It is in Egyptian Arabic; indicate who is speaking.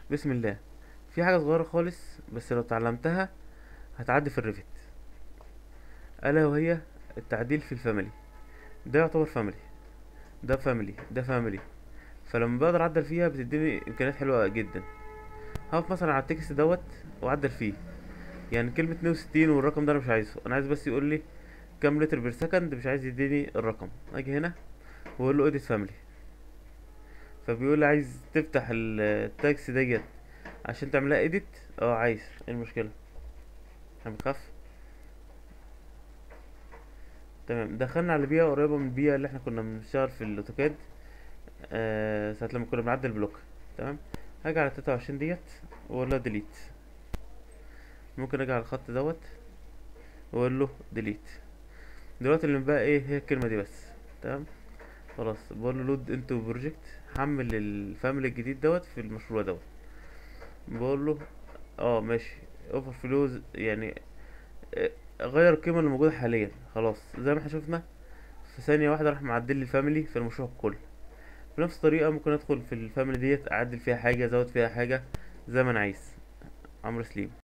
Speaker 1: بسم الله في حاجه صغيره خالص بس لو اتعلمتها هتعدي في الريفت الا وهي التعديل في الفاميلي ده يعتبر فاميلي ده فاميلي ده فاميلي فلما بقدر اعدل فيها بتديني امكانيات حلوه جدا هقف مثلا على التكست دوت واعدل فيه يعني كلمة 62 والرقم ده انا مش عايزه انا عايز بس يقول لي كام لتر بير سكند مش عايز يديني الرقم اجي هنا واقول له اديت فاميلي فبيقول لي عايز تفتح ال- التاكس ديت عشان تعملها اديت اه عايز ايه المشكلة احنا بنخاف تمام دخلنا على بيئة قريبة من البيئة اللي احنا كنا بنشتغل في الاوتوكاد آه ساعة لما كنا بنعدل بلوك تمام هاجي على تلاتة وعشرين ديت واقول له ديليت ممكن اجي على الخط دوت واقول له ديليت دلوقتي اللي بقى ايه هي الكلمة دي بس تمام خلاص بقول له لود انتو بروجكت حمل الفاميلي الجديد دوت في المشروع دوت بقول له اه ماشي اوفر فلوز يعني اه، غير القيمة اللي موجودة حاليا خلاص زي ما احنا شفنا في ثانية واحدة راح معدل لي الفاميلي في المشروع كله بنفس الطريقة ممكن ادخل في الفاميلي ديت اعدل فيها حاجة ازود فيها حاجة زي ما انا عايز عمرو سليم